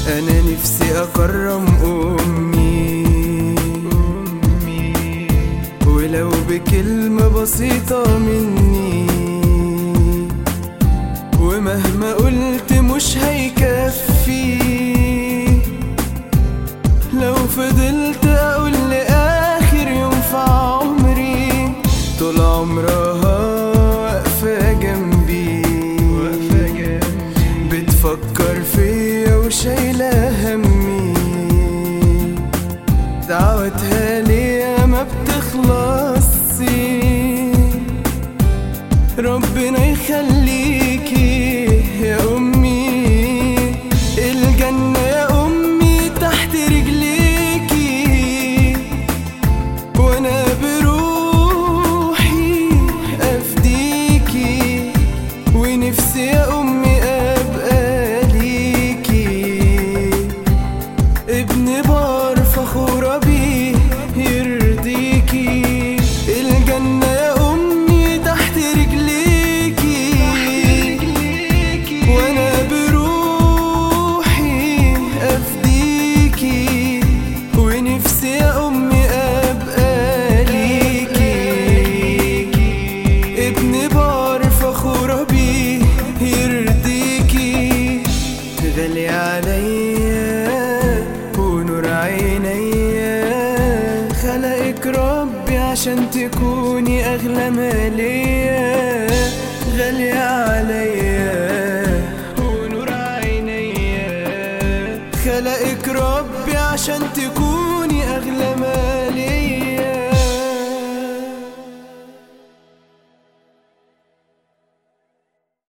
انا نفسي اكرم امي ولو بكلمة بسيطة مني ومهما قلت مش هيكفي لو فضلت اقول لاخر يوم في عمري طول عمرها واقفة جنبي بتفكر فيا وشايلة همي دعوتها ليا ما بتخلصش ربنا يخليكي يا أمي الجنة يا أمي تحت رجليكي وأنا بروحي أفديكي ونفسي يا أمي أبقى ليكي ابن بار فخورة بيه يرضيكي الجنة يا أمي تحت رجليكي وأنا بروحي أفديكي ونفسي يا أمي أبقى ليكي ابن بار فخورة بيه يرضيكي غالي عليا ونور عينيا خلقك ربي عشان تكوني أغلى مالية غالية عليا ونور عينيا خلقك ربي عشان تكوني